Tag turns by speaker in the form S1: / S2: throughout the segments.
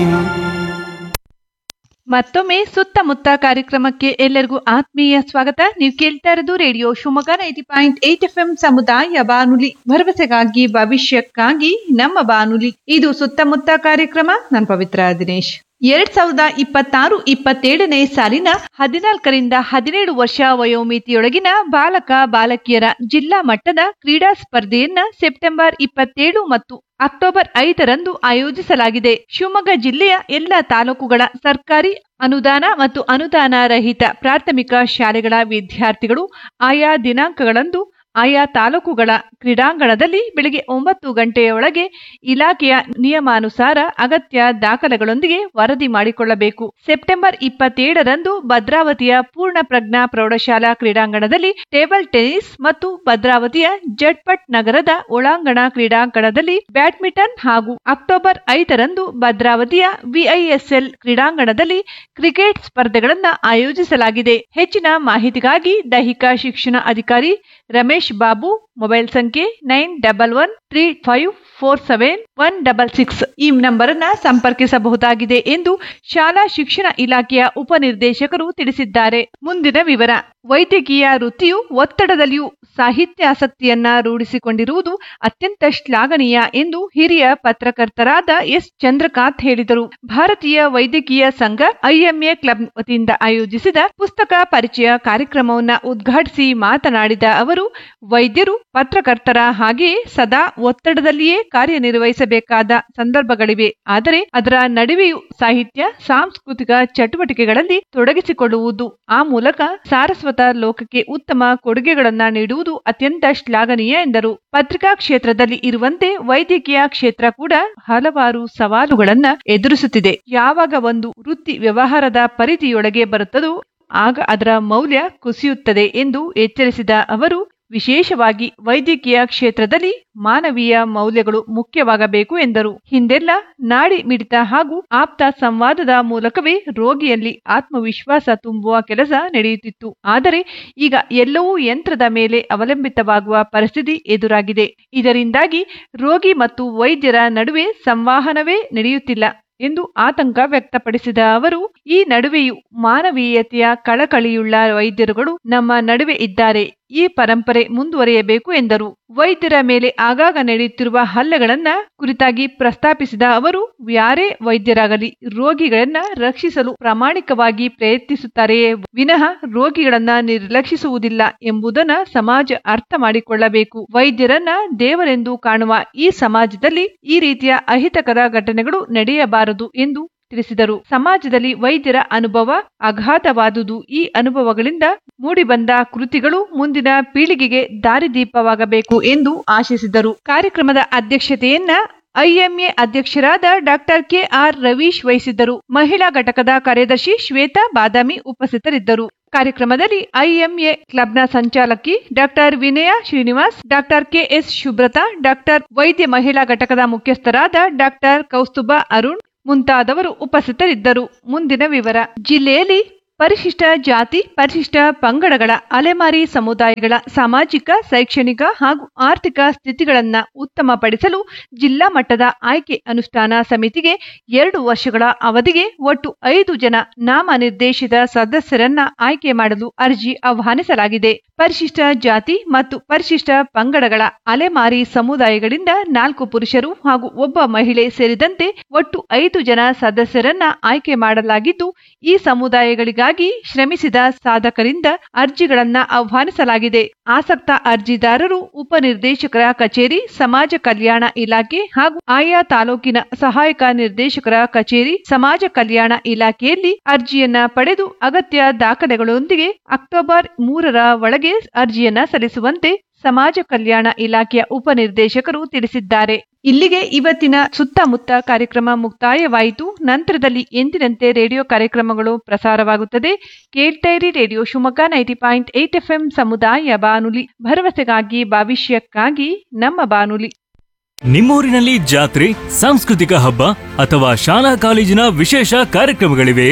S1: ಮತ್ತೊಮ್ಮೆ ಸುತ್ತಮುತ್ತ ಕಾರ್ಯಕ್ರಮಕ್ಕೆ ಎಲ್ಲರಿಗೂ ಆತ್ಮೀಯ ಸ್ವಾಗತ ನೀವು ಕೇಳ್ತಾ ಇರೋದು radio Shivamogga ninety point eight F M ಸಮುದಾಯ ಬಾನುಲಿ ಭರವಸೆಗಾಗಿ ಭವಿಷ್ಯಕ್ಕಾಗಿ ನಮ್ಮ ಬಾನುಲಿ ಇದು ಸುತ್ತಮುತ್ತ ಕಾರ್ಯಕ್ರಮ ನಾನು ಪವಿತ್ರ ದಿನೇಶ್ ಎರಡ್ ಸಾವಿರದ ಇಪ್ಪತ್ತಾರು ಇಪ್ಪತ್ತೇಳನೇ ಸಾಲಿನ ಹದಿನಾಲ್ಕರಿಂದ ಹದಿನೇಳು ವರ್ಷ ವಯೋಮಿತಿಯೊಳಗಿನ ಬಾಲಕ ಬಾಲಕಿಯರ ಜಿಲ್ಲಾ ಮಟ್ಟದ ಕ್ರೀಡಾ ಸ್ಪರ್ಧೆಯನ್ನ ಸೆಪ್ಟೆಂಬರ್ ಇಪ್ಪತ್ತೇಳು ಮತ್ತು ಅಕ್ಟೋಬರ್ ಐದರಂದು ಆಯೋಜಿಸಲಾಗಿದೆ ಶಿವಮೊಗ್ಗ ಜಿಲ್ಲೆಯ ಎಲ್ಲ ತಾಲೂಕುಗಳ ಸರ್ಕಾರಿ ಅನುದಾನ ಮತ್ತು ಅನುದಾನ ರಹಿತ ಪ್ರಾಥಮಿಕ ಶಾಲೆಗಳ ವಿದ್ಯಾರ್ಥಿಗಳು ಆಯಾ ದಿನಾಂಕಗಳಂದು ಆಯಾ ತಾಲೂಕುಗಳ ಕ್ರೀಡಾಂಗಣದಲ್ಲಿ ಬೆಳಗ್ಗೆ ಒಂಬತ್ತು ಗಂಟೆಯೊಳಗೆ ಇಲಾಖೆಯ ನಿಯಮಾನುಸಾರ ಅಗತ್ಯ ದಾಖಲೆಗಳೊಂದಿಗೆ ವರದಿ ಮಾಡಿಕೊಳ್ಳಬೇಕು ಸೆಪ್ಟೆಂಬರ್ ಇಪ್ಪತ್ತೇಳರಂದು ಭದ್ರಾವತಿಯ ಪೂರ್ಣ ಪ್ರಜ್ಞಾ ಪ್ರೌಢಶಾಲಾ ಕ್ರೀಡಾಂಗಣದಲ್ಲಿ ಟೇಬಲ್ ಟೆನ್ನಿಸ್ ಮತ್ತು ಭದ್ರಾವತಿಯ ಜಟ್ಪಟ್ ನಗರದ ಒಳಾಂಗಣ ಕ್ರೀಡಾಂಗಣದಲ್ಲಿ ಬ್ಯಾಡ್ಮಿಂಟನ್ ಹಾಗೂ ಅಕ್ಟೋಬರ್ ಐದರಂದು ಭದ್ರಾವತಿಯ ವಿಐಎಸ್ಎಲ್ ಕ್ರೀಡಾಂಗಣದಲ್ಲಿ ಕ್ರಿಕೆಟ್ ಸ್ಪರ್ಧೆಗಳನ್ನು ಆಯೋಜಿಸಲಾಗಿದೆ ಹೆಚ್ಚಿನ ಮಾಹಿತಿಗಾಗಿ ದೈಹಿಕ ಶಿಕ್ಷಣ ಅಧಿಕಾರಿ ರಮೇಶ್ ಬಾಬು ಮೊಬೈಲ್ ಸಂಖ್ಯೆ nine double one three five four seven one double six ಈ ನಂಬರ್ ಅನ್ನ ಸಂಪರ್ಕಿಸಬಹುದಾಗಿದೆ ಎಂದು ಶಾಲಾ ಶಿಕ್ಷಣ ಇಲಾಖೆಯ ಉಪನಿರ್ದೇಶಕರು ತಿಳಿಸಿದ್ದಾರೆ ಮುಂದಿನ ವಿವರ ವೈದ್ಯಕೀಯ ವೃತ್ತಿಯು ಒತ್ತಡದಲ್ಲಿಯೂ ಸಾಹಿತ್ಯಾಸಕ್ತಿಯನ್ನ ರೂಢಿಸಿಕೊಂಡಿರುವುದು ಅತ್ಯಂತ ಶ್ಲಾಘನೀಯ ಎಂದು ಹಿರಿಯ ಪತ್ರಕರ್ತರಾದ ಎಸ್ ಚಂದ್ರಕಾಂತ್ ಹೇಳಿದರು ಭಾರತೀಯ ವೈದ್ಯಕೀಯ ಸಂಘ ಐಎಂಎ ಕ್ಲಬ್ ವತಿಯಿಂದ ಆಯೋಜಿಸಿದ ಪುಸ್ತಕ ಪರಿಚಯ ಕಾರ್ಯಕ್ರಮವನ್ನು ಉದ್ಘಾಟಿಸಿ ಮಾತನಾಡಿದ ಅವರು ವೈದ್ಯರು ಪತ್ರಕರ್ತರ ಹಾಗೆಯೇ ಸದಾ ಒತ್ತಡದಲ್ಲಿಯೇ ಕಾರ್ಯನಿರ್ವಹಿಸಬೇಕಾದ ಸಂದರ್ಭಗಳಿವೆ ಆದರೆ ಅದರ ನಡುವೆಯೂ ಸಾಹಿತ್ಯ ಸಾಂಸ್ಕೃತಿಕ ಚಟುವಟಿಕೆಗಳಲ್ಲಿ ತೊಡಗಿಸಿಕೊಳ್ಳುವುದು ಆ ಮೂಲಕ ಸಾರಸ್ವತ ಲೋಕಕ್ಕೆ ಉತ್ತಮ ಕೊಡುಗೆಗಳನ್ನ ನೀಡುವುದು ಅತ್ಯಂತ ಶ್ಲಾಘನೀಯ ಎಂದರು ಪತ್ರಿಕಾ ಕ್ಷೇತ್ರದಲ್ಲಿ ಇರುವಂತೆ ವೈದ್ಯಕೀಯ ಕ್ಷೇತ್ರ ಕೂಡ ಹಲವಾರು ಸವಾಲುಗಳನ್ನ ಎದುರಿಸುತ್ತಿದೆ ಯಾವಾಗ ಒಂದು ವೃತ್ತಿ ವ್ಯವಹಾರದ ಪರಿಧಿಯೊಳಗೆ ಬರುತ್ತದೋ ಆಗ ಅದರ ಮೌಲ್ಯ ಕುಸಿಯುತ್ತದೆ ಎಂದು ಎಚ್ಚರಿಸಿದ ಅವರು ವಿಶೇಷವಾಗಿ ವೈದ್ಯಕೀಯ ಕ್ಷೇತ್ರದಲ್ಲಿ ಮಾನವೀಯ ಮೌಲ್ಯಗಳು ಮುಖ್ಯವಾಗಬೇಕು ಎಂದರು ಹಿಂದೆಲ್ಲ ನಾಡಿ ಮಿಡಿತ ಹಾಗೂ ಆಪ್ತ ಸಂವಾದದ ಮೂಲಕವೇ ರೋಗಿಯಲ್ಲಿ ಆತ್ಮವಿಶ್ವಾಸ ತುಂಬುವ ಕೆಲಸ ನಡೆಯುತ್ತಿತ್ತು ಆದರೆ ಈಗ ಎಲ್ಲವೂ ಯಂತ್ರದ ಮೇಲೆ ಅವಲಂಬಿತವಾಗುವ ಪರಿಸ್ಥಿತಿ ಎದುರಾಗಿದೆ ಇದರಿಂದಾಗಿ ರೋಗಿ ಮತ್ತು ವೈದ್ಯರ ನಡುವೆ ಸಂವಹನವೇ ನಡೆಯುತ್ತಿಲ್ಲ ಎಂದು ಆತಂಕ ವ್ಯಕ್ತಪಡಿಸಿದ ಅವರು ಈ ನಡುವೆಯೂ ಮಾನವೀಯತೆಯ ಕಳಕಳಿಯುಳ್ಳ ವೈದ್ಯರುಗಳು ನಮ್ಮ ನಡುವೆ ಇದ್ದಾರೆ ಈ ಪರಂಪರೆ ಮುಂದುವರಿಯಬೇಕು ಎಂದರು ವೈದ್ಯರ ಮೇಲೆ ಆಗಾಗ ನಡೆಯುತ್ತಿರುವ ಹಲ್ಲೆಗಳನ್ನ ಕುರಿತಾಗಿ ಪ್ರಸ್ತಾಪಿಸಿದ ಅವರು ಯಾರೇ ವೈದ್ಯರಾಗಲಿ ರೋಗಿಗಳನ್ನ ರಕ್ಷಿಸಲು ಪ್ರಾಮಾಣಿಕವಾಗಿ ಪ್ರಯತ್ನಿಸುತ್ತಾರೆಯೇ ವಿನಃ ರೋಗಿಗಳನ್ನ ನಿರ್ಲಕ್ಷಿಸುವುದಿಲ್ಲ ಎಂಬುದನ್ನ ಸಮಾಜ ಅರ್ಥ ಮಾಡಿಕೊಳ್ಳಬೇಕು ವೈದ್ಯರನ್ನ ದೇವರೆಂದು ಕಾಣುವ ಈ ಸಮಾಜದಲ್ಲಿ ಈ ರೀತಿಯ ಅಹಿತಕರ ಘಟನೆಗಳು ನಡೆಯಬಾರದು ಎಂದು ತಿಳಿಸಿದರು ಸಮಾಜದಲ್ಲಿ ವೈದ್ಯರ ಅನುಭವ ಅಗಾಧವಾದುದು ಈ ಅನುಭವಗಳಿಂದ ಮೂಡಿಬಂದ ಕೃತಿಗಳು ಮುಂದಿನ ಪೀಳಿಗೆಗೆ ದಾರಿದೀಪವಾಗಬೇಕು ಎಂದು ಆಶಿಸಿದರು ಕಾರ್ಯಕ್ರಮದ ಅಧ್ಯಕ್ಷತೆಯನ್ನ ಐಎಂಎ ಅಧ್ಯಕ್ಷರಾದ ಡಾಕ್ಟರ್ ಕೆಆರ್ ರವೀಶ್ ವಹಿಸಿದ್ದರು ಮಹಿಳಾ ಘಟಕದ ಕಾರ್ಯದರ್ಶಿ ಶ್ವೇತಾ ಬಾದಾಮಿ ಉಪಸ್ಥಿತರಿದ್ದರು ಕಾರ್ಯಕ್ರಮದಲ್ಲಿ ಐಎಂಎ ಕ್ಲಬ್ನ ಸಂಚಾಲಕಿ doctor Vinaya Srinivas doctor KS Shubhrata doctor ವೈದ್ಯ ಮಹಿಳಾ ಘಟಕದ ಮುಖ್ಯಸ್ಥರಾದ ಡಾಕ್ಟರ್ ಕೌಸ್ತುಭ ಅರುಣ್ ಮುಂತಾದವರು ಉಪಸ್ಥಿತರಿದ್ದರು ಮುಂದಿನ ವಿವರ ಜಿಲ್ಲೆಯಲ್ಲಿ ಪರಿಶಿಷ್ಟ ಜಾತಿ ಪರಿಶಿಷ್ಟ ಪಂಗಡಗಳ ಅಲೆಮಾರಿ ಸಮುದಾಯಗಳ ಸಾಮಾಜಿಕ ಶೈಕ್ಷಣಿಕ ಹಾಗೂ ಆರ್ಥಿಕ ಸ್ಥಿತಿಗಳನ್ನ ಉತ್ತಮಪಡಿಸಲು ಜಿಲ್ಲಾ ಮಟ್ಟದ ಆಯ್ಕೆ ಅನುಷ್ಠಾನ ಸಮಿತಿಗೆ ಎರಡು ವರ್ಷಗಳ ಅವಧಿಗೆ ಒಟ್ಟು ಐದು ಜನ ನಾಮನಿರ್ದೇಶಿತ ಸದಸ್ಯರನ್ನ ಆಯ್ಕೆ ಮಾಡಲು ಅರ್ಜಿ ಆಹ್ವಾನಿಸಲಾಗಿದೆ ಪರಿಶಿಷ್ಟ ಜಾತಿ ಮತ್ತು ಪರಿಶಿಷ್ಟ ಪಂಗಡಗಳ ಅಲೆಮಾರಿ ಸಮುದಾಯಗಳಿಂದ ನಾಲ್ಕು ಪುರುಷರು ಹಾಗೂ ಒಬ್ಬ ಮಹಿಳೆ ಸೇರಿದಂತೆ ಒಟ್ಟು ಐದು ಜನ ಸದಸ್ಯರನ್ನ ಆಯ್ಕೆ ಮಾಡಲಾಗಿದ್ದು ಈ ಸಮುದಾಯಗಳಿಗಾಗಿ ಶ್ರಮಿಸಿದ ಸಾಧಕರಿಂದ ಅರ್ಜಿಗಳನ್ನ ಆಹ್ವಾನಿಸಲಾಗಿದೆ ಆಸಕ್ತ ಅರ್ಜಿದಾರರು ಉಪನಿರ್ದೇಶಕರ ಕಚೇರಿ ಸಮಾಜ ಕಲ್ಯಾಣ ಇಲಾಖೆ ಹಾಗೂ ಆಯಾ ತಾಲೂಕಿನ ಸಹಾಯಕ ನಿರ್ದೇಶಕರ ಕಚೇರಿ ಸಮಾಜ ಕಲ್ಯಾಣ ಇಲಾಖೆಯಲ್ಲಿ ಅರ್ಜಿಯನ್ನ ಪಡೆದು ಅಗತ್ಯ ದಾಖಲೆಗಳೊಂದಿಗೆ ಅಕ್ಟೋಬರ್ ಮೂರರ ಒಳಗೆ ಅರ್ಜಿಯನ್ನ ಸಲ್ಲಿಸುವಂತೆ ಸಮಾಜ ಕಲ್ಯಾಣ ಇಲಾಖೆಯ ಉಪನಿರ್ದೇಶಕರು ತಿಳಿಸಿದ್ದಾರೆ ಇಲ್ಲಿಗೆ ಇವತ್ತಿನ ಸುತ್ತಮುತ್ತ ಕಾರ್ಯಕ್ರಮ ಮುಕ್ತಾಯವಾಯಿತು ನಂತರದಲ್ಲಿ ಎಂದಿನಂತೆ ರೇಡಿಯೋ ಕಾರ್ಯಕ್ರಮಗಳು ಪ್ರಸಾರವಾಗುತ್ತದೆ ಕೇಳ್ತೈರಿ radio Shivamogga ninety point eight F ಸಮುದಾಯ ಬಾನುಲಿ ಭರವಸೆಗಾಗಿ ಭವಿಷ್ಯಕ್ಕಾಗಿ ನಮ್ಮ ಬಾನುಲಿ
S2: ನಿಮ್ಮೂರಿನಲ್ಲಿ ಜಾತ್ರೆ ಸಾಂಸ್ಕೃತಿಕ ಹಬ್ಬ ಅಥವಾ ಶಾಲಾ ಕಾಲೇಜಿನ ವಿಶೇಷ ಕಾರ್ಯಕ್ರಮಗಳಿವೆ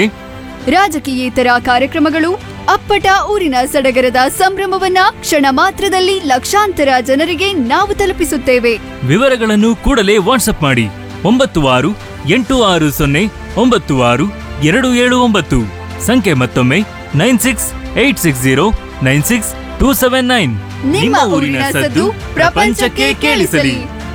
S3: ರಾಜಕೀಯೇತರ ಕಾರ್ಯಕ್ರಮಗಳು ಅಪ್ಪಟ ಊರಿನ ಸಡಗರದ ಸಂಭ್ರಮವನ್ನ ಕ್ಷಣ ಮಾತ್ರದಲ್ಲಿ ಲಕ್ಷಾಂತರ ಜನರಿಗೆ ನಾವು ತಲುಪಿಸುತ್ತೇವೆ
S2: ವಿವರಗಳನ್ನು ಕೂಡಲೇ ವಾಟ್ಸ್ಆಪ್ ಮಾಡಿ ಒಂಬತ್ತು ಆರು ಎಂಟು ಆರು ಸೊನ್ನೆ ಒಂಬತ್ತು ಆರು ಎರಡು ಏಳು ಒಂಬತ್ತು ಸಂಖ್ಯೆ ಮತ್ತೊಮ್ಮೆ nine six eight six zero nine six two seven nine
S3: ನಿಮ್ಮ ಊರಿನ ಸದ್ದು ಪ್ರಪಂಚಕ್ಕೆ ಕೇಳಿಸಲಿ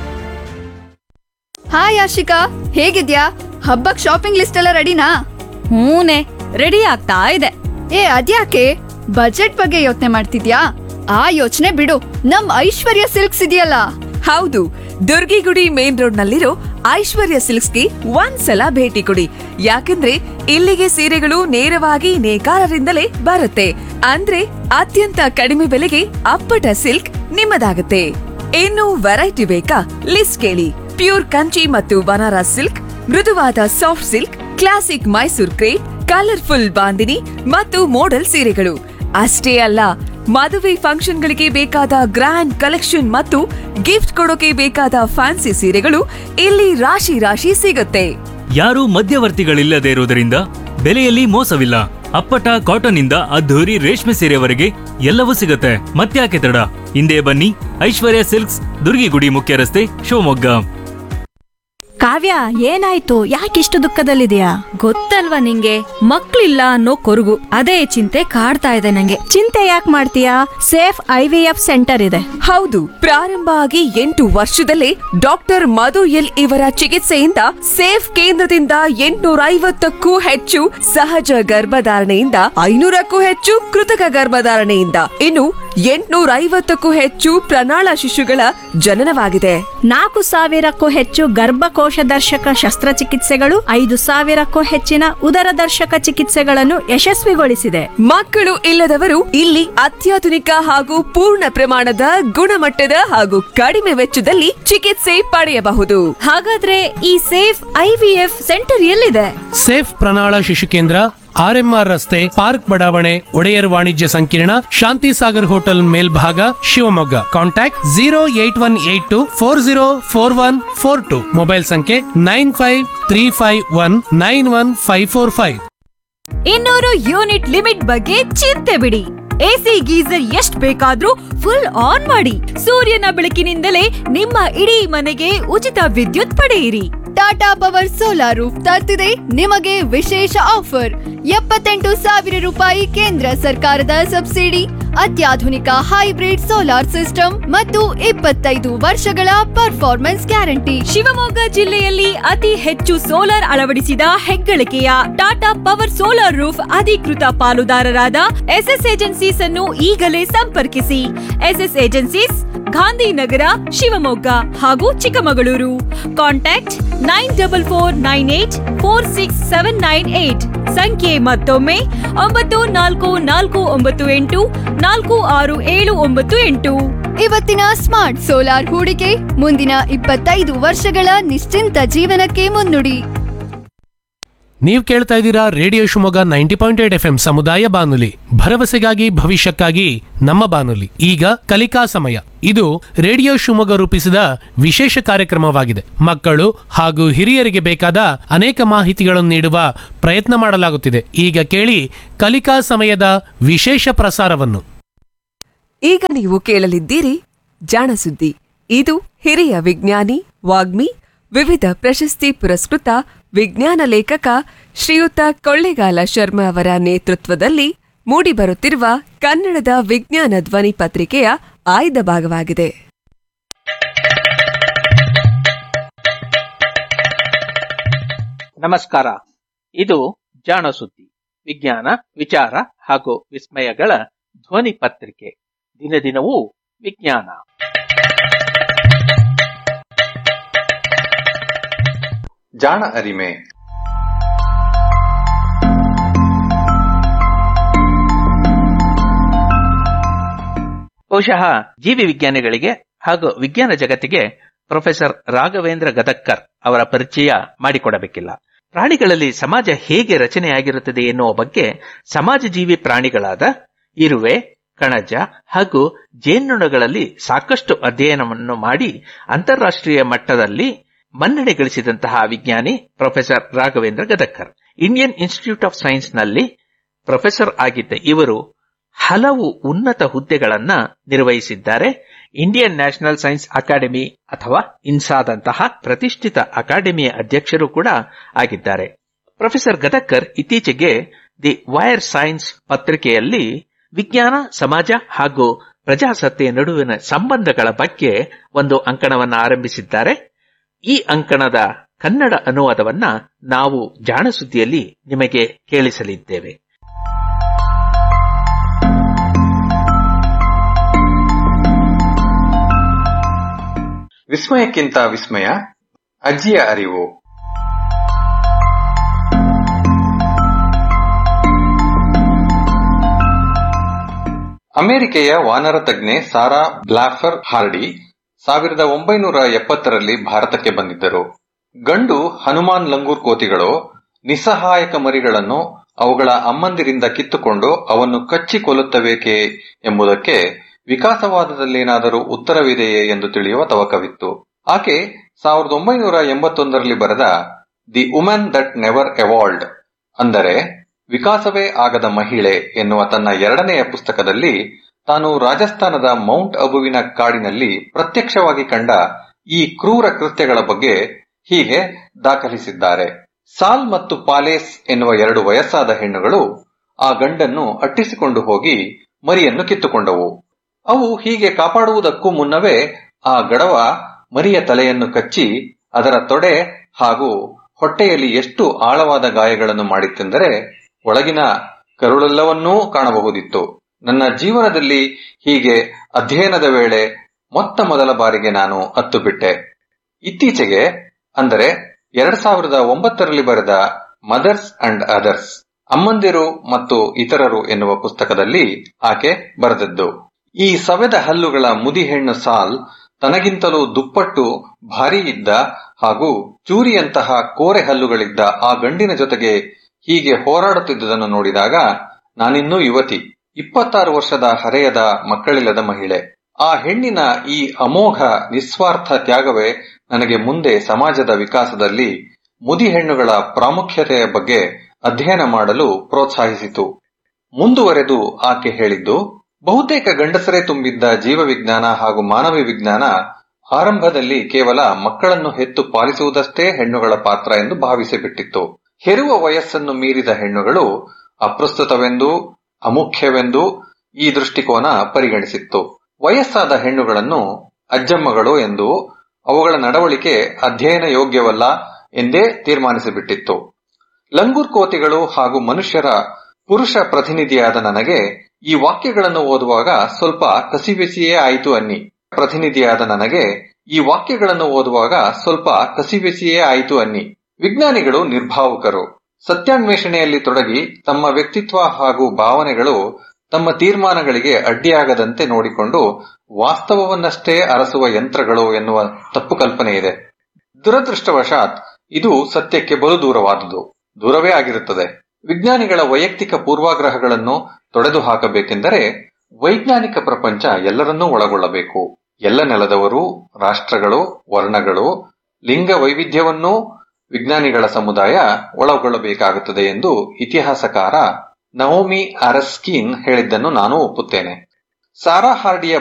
S3: ಹಾಯ್ ಆಶಿಕಾ ಹೇಗಿದ್ಯಾ ಹಬ್ಬಕ್ ಶಾಪಿಂಗ್ ಲಿಸ್ಟ್ ಎಲ್ಲ ರೆಡಿನಾ
S4: ಹೂನೆ ರೆಡಿ ಆಗ್ತಾ ಇದೆ
S3: ಏ ಅದ್ಯಾಕೆ ಬಜೆಟ್ ಬಗ್ಗೆ ಯೋಚನೆ ಮಾಡ್ತಿದ್ಯಾ ಆ ಯೋಚನೆ ಬಿಡು ನಮ್ ಐಶ್ವರ್ಯ ಸಿಲ್ಕ್ಸ್ ಇದೆಯಲ್ಲ
S4: ಹೌದು ದುರ್ಗಿಗುಡಿ ಮೇನ್ ರೋಡ್ ನಲ್ಲಿರೋ ಐಶ್ವರ್ಯ ಸಿಲ್ಕ್ಸ್ಗೆ ಒಂದ್ಸಲ ಭೇಟಿ ಕೊಡಿ ಯಾಕಂದ್ರೆ ಇಲ್ಲಿಗೆ ಸೀರೆಗಳು ನೇರವಾಗಿ ನೇಕಾರರಿಂದಲೇ ಬರುತ್ತೆ ಅಂದ್ರೆ ಅತ್ಯಂತ ಕಡಿಮೆ ಬೆಲೆಗೆ ಅಪ್ಪಟ ಸಿಲ್ಕ್ ನಿಮ್ಮದಾಗುತ್ತೆ ಇನ್ನು ವೆರೈಟಿ ಬೇಕಾ ಲಿಸ್ಟ್ ಕೇಳಿ ಪ್ಯೂರ್ ಕಂಚಿ ಮತ್ತು ಬನಾರಸ್ ಸಿಲ್ಕ್ ಮೃದುವಾದ soft silk classic Mysore crepe colourful bandhani ಮತ್ತು ಮೋಡಲ್ ಸೀರೆಗಳು ಅಷ್ಟೇ ಅಲ್ಲ ಮದುವೆ ಫಂಕ್ಷನ್ಗಳಿಗೆ ಬೇಕಾದ ಗ್ರ್ಯಾಂಡ್ ಕಲೆಕ್ಷನ್ ಮತ್ತು ಗಿಫ್ಟ್ ಕೊಡೋಕೆ ಬೇಕಾದ ಫ್ಯಾನ್ಸಿ ಸೀರೆಗಳು ಇಲ್ಲಿ ರಾಶಿ ರಾಶಿ ಸಿಗುತ್ತೆ
S2: ಯಾರೂ ಮಧ್ಯವರ್ತಿಗಳಿಲ್ಲದೆ ಇರುವುದರಿಂದ ಬೆಲೆಯಲ್ಲಿ ಮೋಸವಿಲ್ಲ ಅಪ್ಪಟ ಕಾಟನ್ ಇಂದ ಅದ್ಧೂರಿ ರೇಷ್ಮೆ ಸೀರೆವರೆಗೆ ಎಲ್ಲವೂ ಸಿಗುತ್ತೆ ಮತ್ತ್ಯಾಕೆ ತಡ ಹಿಂದೆ ಬನ್ನಿ ಐಶ್ವರ್ಯ ಸಿಲ್ಕ್ಸ್ ದುರ್ಗಿಗುಡಿ ಮುಖ್ಯ ರಸ್ತೆ ಶಿವಮೊಗ್ಗ
S5: ಕಾವ್ಯ ಏನಾಯ್ತು ಯಾಕಿಷ್ಟು ದುಃಖದಲ್ಲಿದೆಯಾ
S4: ಗೊತ್ತಲ್ವಾ ನಿಂಗೆ ಮಕ್ಳಿಲ್ಲ ಅನ್ನೋ ಕೊರಗು ಅದೇ ಚಿಂತೆ ಕಾಡ್ತಾ ಇದೆ ನಂಗೆ
S5: ಚಿಂತೆ ಯಾಕೆ ಮಾಡ್ತೀಯಾ safe I V F centre ಇದೆ
S4: ಹೌದು ಪ್ರಾರಂಭ ಆಗಿ ಎಂಟು ವರ್ಷದಲ್ಲೇ ಡಾಕ್ಟರ್ ಮಧು ಎಲ್ ಇವರ ಚಿಕಿತ್ಸೆಯಿಂದ ಸೇಫ್ ಕೇಂದ್ರದಿಂದ ಎಂಟುನೂರ ಐವತ್ತಕ್ಕೂ ಹೆಚ್ಚು ಸಹಜ ಗರ್ಭಧಾರಣೆಯಿಂದ ಐನೂರಕ್ಕೂ ಹೆಚ್ಚು ಕೃತಕ ಗರ್ಭಧಾರಣೆಯಿಂದ ಇನ್ನು ಎಂಟುನೂರ ಐವತ್ತಕ್ಕೂ ಹೆಚ್ಚು ಪ್ರಣಾಳ ಶಿಶುಗಳ ಜನನವಾಗಿದೆ
S5: ನಾಲ್ಕು ಸಾವಿರಕ್ಕೂ ಹೆಚ್ಚು ಗರ್ಭಕೋಶ ದರ್ಶಕ ಶಸ್ತ್ರಚಿಕಿತ್ಸೆಗಳು ಐದು ಸಾವಿರಕ್ಕೂ ಹೆಚ್ಚಿನ ಉದರ ದರ್ಶಕ ಚಿಕಿತ್ಸೆಗಳನ್ನು ಯಶಸ್ವಿಗೊಳಿಸಿದೆ
S4: ಮಕ್ಕಳು ಇಲ್ಲದವರು ಇಲ್ಲಿ ಅತ್ಯಾಧುನಿಕ ಹಾಗೂ ಪೂರ್ಣ ಪ್ರಮಾಣದ ಗುಣಮಟ್ಟದ ಹಾಗೂ ಕಡಿಮೆ ವೆಚ್ಚದಲ್ಲಿ ಚಿಕಿತ್ಸೆ ಪಡೆಯಬಹುದು ಹಾಗಾದ್ರೆ ಈ ಸೇಫ್ ಐವಿಎಫ್ ಸೆಂಟರ್ ಎಲ್ಲಿದೆ
S6: ಸೇಫ್ ಪ್ರಣಾಳ ಶಿಶು ಕೇಂದ್ರ ಆರ್ಎಂಆರ್ ರಸ್ತೆ ಪಾರ್ಕ್ ಬಡಾವಣೆ ಒಡೆಯರ್ ವಾಣಿಜ್ಯ ಸಂಕೀರ್ಣ ಶಾಂತಿ ಸಾಗರ್ ಹೋಟೆಲ್ ಮೇಲ್ಭಾಗ Shivamogga contact zero eight one eight two four zero four one four two mobile ಸಂಖ್ಯೆ nine five three five one nine one five four five
S4: ಇನ್ನೂರು ಯೂನಿಟ್ ಲಿಮಿಟ್ ಬಗ್ಗೆ ಚಿಂತೆ ಬಿಡಿ ಎಸಿ ಗೀಸರ್ ಎಷ್ಟ್ ಬೇಕಾದ್ರೂ ಫುಲ್ ಆನ್ ಮಾಡಿ ಸೂರ್ಯನ ಬೆಳಕಿನಿಂದಲೇ ನಿಮ್ಮ ಇಡೀ ಮನೆಗೆ ಉಚಿತ ವಿದ್ಯುತ್ ಪಡೆಯಿರಿ
S3: ಟಾಟಾ ಪವರ್ ಸೋಲಾರ್ ರೂಫ್ ತರ್ತಿದೆ ನಿಮಗೆ ವಿಶೇಷ ಆಫರ್ ಎಪ್ಪತ್ತೆಂಟು ಸಾವಿರ ರೂಪಾಯಿ ಕೇಂದ್ರ ಸರ್ಕಾರದ ಸಬ್ಸಿಡಿ ಅತ್ಯಾಧುನಿಕ ಹೈಬ್ರಿಡ್ ಸೋಲಾರ್ ಸಿಸ್ಟಮ್ ಮತ್ತು ಇಪ್ಪತ್ತೈದು ವರ್ಷಗಳ ಪರ್ಫಾರ್ಮೆನ್ಸ್ ಗ್ಯಾರಂಟಿ
S4: ಶಿವಮೊಗ್ಗ ಜಿಲ್ಲೆಯಲ್ಲಿ ಅತಿ ಹೆಚ್ಚು ಸೋಲಾರ್ ಅಳವಡಿಸಿದ ಹೆಗ್ಗಳಿಕೆಯ ಟಾಟಾ ಪವರ್ ಸೋಲಾರ್ ರೂಫ್ ಅಧಿಕೃತ ಪಾಲುದಾರರಾದ ಎಸ್ಎಸ್ ಏಜೆನ್ಸೀಸ್ ಅನ್ನು ಈಗಲೇ ಸಂಪರ್ಕಿಸಿ ಎಸ್ಎಸ್ ಏಜೆನ್ಸೀಸ್ ಗಾಂಧಿನಗರ ಶಿವಮೊಗ್ಗ ಹಾಗೂ Chikkamagaluru contact nine double four nine eight four six seven nine eight ಸಂಖ್ಯೆ ಮತ್ತೊಮ್ಮೆ ಒಂಬತ್ತು ನಾಲ್ಕು ನಾಲ್ಕು ಒಂಬತ್ತು ಎಂಟು ನಾಲ್ಕು ಆರು ಏಳು ಒಂಬತ್ತು ಎಂಟು
S3: ಇವತ್ತಿನ ಸ್ಮಾರ್ಟ್ ಸೋಲಾರ್ ಹೂಡಿಕೆ ಮುಂದಿನ ಇಪ್ಪತ್ತೈದು ವರ್ಷಗಳ ನಿಶ್ಚಿಂತ ಜೀವನಕ್ಕೆ ಮುನ್ನುಡಿ
S6: ನೀವು ಕೇಳ್ತಾ ಇದ್ದೀರಾ radio Shivamogga ninety point eight F M ಸಮುದಾಯ ಬಾನುಲಿ ಭರವಸೆಗಾಗಿ ಭವಿಷ್ಯಕ್ಕಾಗಿ ನಮ್ಮ ಬಾನುಲಿ ಈಗ ಕಲಿಕಾ ಸಮಯ ಇದು ರೇಡಿಯೋ ಶಿವಮೊಗ್ಗ ರೂಪಿಸಿದ ವಿಶೇಷ ಕಾರ್ಯಕ್ರಮವಾಗಿದೆ ಮಕ್ಕಳು ಹಾಗೂ ಹಿರಿಯರಿಗೆ ಬೇಕಾದ ಅನೇಕ ಮಾಹಿತಿಗಳನ್ನು ನೀಡುವ ಪ್ರಯತ್ನ ಮಾಡಲಾಗುತ್ತಿದೆ ಈಗ ಕೇಳಿ ಕಲಿಕಾ ಸಮಯದ ವಿಶೇಷ ಪ್ರಸಾರವನ್ನು
S4: ಈಗ ನೀವು ಕೇಳಲಿದ್ದೀರಿ ಜಾಣಸುದ್ದಿ ಇದು ಹಿರಿಯ ವಿಜ್ಞಾನಿ ವಾಗ್ಮಿ ವಿವಿಧ ಪ್ರಶಸ್ತಿ ಪುರಸ್ಕೃತ ವಿಜ್ಞಾನ ಲೇಖಕ ಶ್ರೀಯುತ ಕೊಳ್ಳೆಗಾಲ ಶರ್ಮಾ ಅವರ ನೇತೃತ್ವದಲ್ಲಿ ಮೂಡಿಬರುತ್ತಿರುವ ಕನ್ನಡದ ವಿಜ್ಞಾನ ಧ್ವನಿ ಪತ್ರಿಕೆಯ ಆಯ್ದ ಭಾಗವಾಗಿದೆ
S7: ನಮಸ್ಕಾರ ಇದು ಜಾಣ ಸುದ್ದಿ ವಿಜ್ಞಾನ ವಿಚಾರ ಹಾಗೂ ವಿಸ್ಮಯಗಳ ಧ್ವನಿ ಪತ್ರಿಕೆ ದಿನ ದಿನವೂ ವಿಜ್ಞಾನ
S8: ಜಾಣ ಅರಿಮೆ
S7: ಬಹುಶಃ ಜೀವಿ ವಿಜ್ಞಾನಿಗಳಿಗೆ ಹಾಗೂ ವಿಜ್ಞಾನ ಜಗತ್ತಿಗೆ ಪ್ರೊಫೆಸರ್ ರಾಘವೇಂದ್ರ ಗದಕ್ಕರ್ ಅವರ ಪರಿಚಯ ಮಾಡಿಕೊಡಬೇಕಿಲ್ಲ ಪ್ರಾಣಿಗಳಲ್ಲಿ ಸಮಾಜ ಹೇಗೆ ರಚನೆಯಾಗಿರುತ್ತದೆ ಎನ್ನುವ ಬಗ್ಗೆ ಸಮಾಜ ಜೀವಿ ಪ್ರಾಣಿಗಳಾದ ಇರುವೆ ಕಣಜ ಹಾಗೂ ಜೇನುನೊಣಗಳಲ್ಲಿ ಸಾಕಷ್ಟು ಅಧ್ಯಯನವನ್ನು ಮಾಡಿ ಅಂತಾರಾಷ್ಟ್ರೀಯ ಮಟ್ಟದಲ್ಲಿ ಮನ್ನಣೆ ಗಳಿಸಿದಂತಹ ವಿಜ್ಞಾನಿ professor Raghavendra Gadagkar Indian Institute of Science ನಲ್ಲಿ ಪ್ರೊಫೆಸರ್ ಆಗಿದ್ದ ಇವರು ಹಲವು ಉನ್ನತ ಹುದ್ದೆಗಳನ್ನ ನಿರ್ವಹಿಸಿದ್ದಾರೆ ಇಂಡಿಯನ್ ನ್ಯಾಷನಲ್ ಸೈನ್ಸ್ ಅಕಾಡೆಮಿ ಅಥವಾ ಇನ್ಸಾದಂತಹ ಪ್ರತಿಷ್ಠಿತ ಅಕಾಡೆಮಿಯ ಅಧ್ಯಕ್ಷರು ಕೂಡ ಆಗಿದ್ದಾರೆ ಪ್ರೊಫೆಸರ್ ಗದಕ್ಕರ್ ಇತ್ತೀಚೆಗೆ ದಿ ವೈರ್ ಸೈನ್ಸ್ ಪತ್ರಿಕೆಯಲ್ಲಿ ವಿಜ್ಞಾನ ಸಮಾಜ ಹಾಗೂ ಪ್ರಜಾಸತ್ತೆಯ ನಡುವಿನ ಸಂಬಂಧಗಳ ಬಗ್ಗೆ ಒಂದು ಅಂಕಣವನ್ನು ಆರಂಭಿಸಿದ್ದಾರೆ ಈ ಅಂಕಣದ ಕನ್ನಡ ಅನುವಾದವನ್ನ ನಾವು ಜಾಣಸುದ್ದಿಯಲ್ಲಿ ನಿಮಗೆ ಕೇಳಿಸಲಿದ್ದೇವೆ
S8: ವಿಸ್ಮಯಕ್ಕಿಂತ ವಿಸ್ಮಯ ಅಜ್ಜಿಯ ಅರಿವು ಅಮೆರಿಕೆಯ ವಾನರ ತಜ್ಞೆ ಸಾರಾ ಬ್ಲಾಫರ್ ಹಾರ್ಡಿ ಸಾವಿರದ ಒಂಬೈನೂರ ಎಪ್ಪತ್ತರಲ್ಲಿ ಭಾರತಕ್ಕೆ ಬಂದಿದ್ದರು ಗಂಡು ಹನುಮಾನ್ ಲಂಗೂರ್ ಕೋತಿಗಳು ನಿಸ್ಸಹಾಯಕ ಮರಿಗಳನ್ನು ಅವುಗಳ ಅಮ್ಮಂದಿರಿಂದ ಕಿತ್ತುಕೊಂಡು ಅವನ್ನು ಕಚ್ಚಿ ಕೊಲ್ಲುತ್ತಬೇಕೆ ಎಂಬುದಕ್ಕೆ ವಿಕಾಸವಾದದಲ್ಲೇನಾದರೂ ಉತ್ತರವಿದೆಯೇ ಎಂದು ತಿಳಿಯುವ ತವಕವಿತ್ತು ಆಕೆ ಸಾವಿರದ ಒಂಬೈನೂರ ಎಂಬತ್ತೊಂದರಲ್ಲಿ ಬರೆದ the women that never evolved ಅಂದರೆ ವಿಕಾಸವೇ ಆಗದ ಮಹಿಳೆ ಎನ್ನುವ ತನ್ನ ಎರಡನೆಯ ಪುಸ್ತಕದಲ್ಲಿ ತಾನು ರಾಜಸ್ಥಾನದ ಮೌಂಟ್ ಅಬುವಿನ ಕಾಡಿನಲ್ಲಿ ಪ್ರತ್ಯಕ್ಷವಾಗಿ ಕಂಡ ಈ ಕ್ರೂರ ಕೃತ್ಯಗಳ ಬಗ್ಗೆ ಹೀಗೆ ದಾಖಲಿಸಿದ್ದಾರೆ ಸಾಲ್ ಮತ್ತು ಪಾಲೇಸ್ ಎನ್ನುವ ಎರಡು ವಯಸ್ಸಾದ ಹೆಣ್ಣುಗಳು ಆ ಗಂಡನ್ನು ಅಟ್ಟಿಸಿಕೊಂಡು ಹೋಗಿ ಮರಿಯನ್ನು ಕಿತ್ತುಕೊಂಡವು ಅವು ಹೀಗೆ ಕಾಪಾಡುವುದಕ್ಕೂ ಮುನ್ನವೇ ಆ ಗಡವ ಮರಿಯ ತಲೆಯನ್ನು ಕಚ್ಚಿ ಅದರ ತೊಡೆ ಹಾಗೂ ಹೊಟ್ಟೆಯಲ್ಲಿ ಎಷ್ಟು ಆಳವಾದ ಗಾಯಗಳನ್ನು ಮಾಡಿತ್ತೆಂದರೆ ಒಳಗಿನ ಕರುಳೆಲ್ಲವನ್ನೂ ಕಾಣಬಹುದಿತ್ತು ನನ್ನ ಜೀವನದಲ್ಲಿ ಹೀಗೆ ಅಧ್ಯಯನದ ವೇಳೆ ಮೊತ್ತ ಮೊದಲ ಬಾರಿಗೆ ನಾನು ಅತ್ತು ಬಿಟ್ಟೆ ಇತ್ತೀಚೆಗೆ ಅಂದರೆ ಎರಡ್ ಸಾವಿರದ ಒಂಬತ್ತರಲ್ಲಿ ಬರೆದ ಮದರ್ಸ್ ಅಂಡ್ ಅದರ್ಸ್ ಅಮ್ಮಂದಿರು ಮತ್ತು ಇತರರು ಎನ್ನುವ ಪುಸ್ತಕದಲ್ಲಿ ಆಕೆ ಬರೆದದ್ದು ಈ ಸವೆದ ಹಲ್ಲುಗಳ ಮುದಿ ಹೆಣ್ಣು ಸಾಲ್ ತನಗಿಂತಲೂ ದುಪ್ಪಟ್ಟು ಭಾರಿ ಇದ್ದ ಹಾಗೂ ಚೂರಿಯಂತಹ ಕೋರೆ ಹಲ್ಲುಗಳಿದ್ದ ಆ ಗಂಡಿನ ಜೊತೆಗೆ ಹೀಗೆ ಹೋರಾಡುತ್ತಿದ್ದುದನ್ನು ನೋಡಿದಾಗ ನಾನಿನ್ನೂ ಯುವತಿ ಇಪ್ಪತ್ತಾರು ವರ್ಷದ ಹರೆಯದ ಮಕ್ಕಳಿಲ್ಲದ ಮಹಿಳೆ ಆ ಹೆಣ್ಣಿನ ಈ ಅಮೋಘ ನಿಸ್ವಾರ್ಥ ತ್ಯಾಗವೇ ನನಗೆ ಮುಂದೆ ಸಮಾಜದ ವಿಕಾಸದಲ್ಲಿ ಮುದಿ ಹೆಣ್ಣುಗಳ ಪ್ರಾಮುಖ್ಯತೆಯ ಬಗ್ಗೆ ಅಧ್ಯಯನ ಮಾಡಲು ಪ್ರೋತ್ಸಾಹಿಸಿತು ಮುಂದುವರೆದು ಆಕೆ ಹೇಳಿದ್ದು ಬಹುತೇಕ ಗಂಡಸರೇ ತುಂಬಿದ್ದ ಜೀವವಿಜ್ಞಾನ ಹಾಗೂ ಮಾನವ ವಿಜ್ಞಾನ ಆರಂಭದಲ್ಲಿ ಕೇವಲ ಮಕ್ಕಳನ್ನು ಹೆತ್ತು ಪಾಲಿಸುವುದಷ್ಟೇ ಹೆಣ್ಣುಗಳ ಪಾತ್ರ ಎಂದು ಭಾವಿಸಿಬಿಟ್ಟಿತ್ತು ಹೆರುವ ವಯಸ್ಸನ್ನು ಮೀರಿದ ಹೆಣ್ಣುಗಳು ಅಪ್ರಸ್ತುತವೆಂದು ಅಮುಖ್ಯವೆಂದು ಈ ದೃಷ್ಟಿಕೋನ ಪರಿಗಣಿಸಿತ್ತು ವಯಸ್ಸಾದ ಹೆಣ್ಣುಗಳನ್ನು ಅಜ್ಜಮ್ಮಗಳು ಎಂದು ಅವುಗಳ ನಡವಳಿಕೆ ಅಧ್ಯಯನ ಯೋಗ್ಯವಲ್ಲ ಎಂದೇ ತೀರ್ಮಾನಿಸಿಬಿಟ್ಟಿತ್ತು ಲಂಗೂರ್ ಕೋತಿಗಳು ಹಾಗೂ ಮನುಷ್ಯರ ಪುರುಷ ಪ್ರತಿನಿಧಿಯಾದ ನನಗೆ ಈ ವಾಕ್ಯಗಳನ್ನು ಓದುವಾಗ ಸ್ವಲ್ಪ ಕಸಿವಿಸಿಯೇ ಆಯಿತು ಅನ್ನಿ ಪ್ರತಿನಿಧಿಯಾದ ನನಗೆ ಈ ವಾಕ್ಯಗಳನ್ನು ಓದುವಾಗ ಸ್ವಲ್ಪ ಕಸಿವಿಸಿಯೇ ಆಯಿತು ಅನ್ನಿ ವಿಜ್ಞಾನಿಗಳು ನಿರ್ಭಾವುಕರು ಸತ್ಯಾನ್ವೇಷಣೆಯಲ್ಲಿ ತೊಡಗಿ ತಮ್ಮ ವ್ಯಕ್ತಿತ್ವ ಹಾಗೂ ಭಾವನೆಗಳು ತಮ್ಮ ತೀರ್ಮಾನಗಳಿಗೆ ಅಡ್ಡಿಯಾಗದಂತೆ ನೋಡಿಕೊಂಡು ವಾಸ್ತವವನ್ನಷ್ಟೇ ಅರಸುವ ಯಂತ್ರಗಳು ಎನ್ನುವ ತಪ್ಪು ಕಲ್ಪನೆ ಇದೆ ದುರದೃಷ್ಟವಶಾತ್ ಇದು ಸತ್ಯಕ್ಕೆ ಬಲು ದೂರವಾದುದು ದೂರವೇ ಆಗಿರುತ್ತದೆ ವಿಜ್ಞಾನಿಗಳ ವೈಯಕ್ತಿಕ ಪೂರ್ವಾಗ್ರಹಗಳನ್ನು ತೊಡೆದು ಹಾಕಬೇಕೆಂದರೆ ವೈಜ್ಞಾನಿಕ ಪ್ರಪಂಚ ಎಲ್ಲರನ್ನೂ ಒಳಗೊಳ್ಳಬೇಕು ಎಲ್ಲ ನೆಲದವರು ರಾಷ್ಟ್ರಗಳು ವರ್ಣಗಳು ಲಿಂಗ ವೈವಿಧ್ಯವನ್ನೂ ವಿಜ್ಞಾನಿಗಳ ಸಮುದಾಯ ಒಳಗೊಳ್ಳಬೇಕಾಗುತ್ತದೆ ಎಂದು ಇತಿಹಾಸಕಾರ ನವೋಮಿ ಅರಸ್ಕಿನ್ ಹೇಳಿದ್ದನ್ನು ನಾನು ಒಪ್ಪುತ್ತೇನೆ ಸಾರಾ ಹಾರ್ಡಿಯ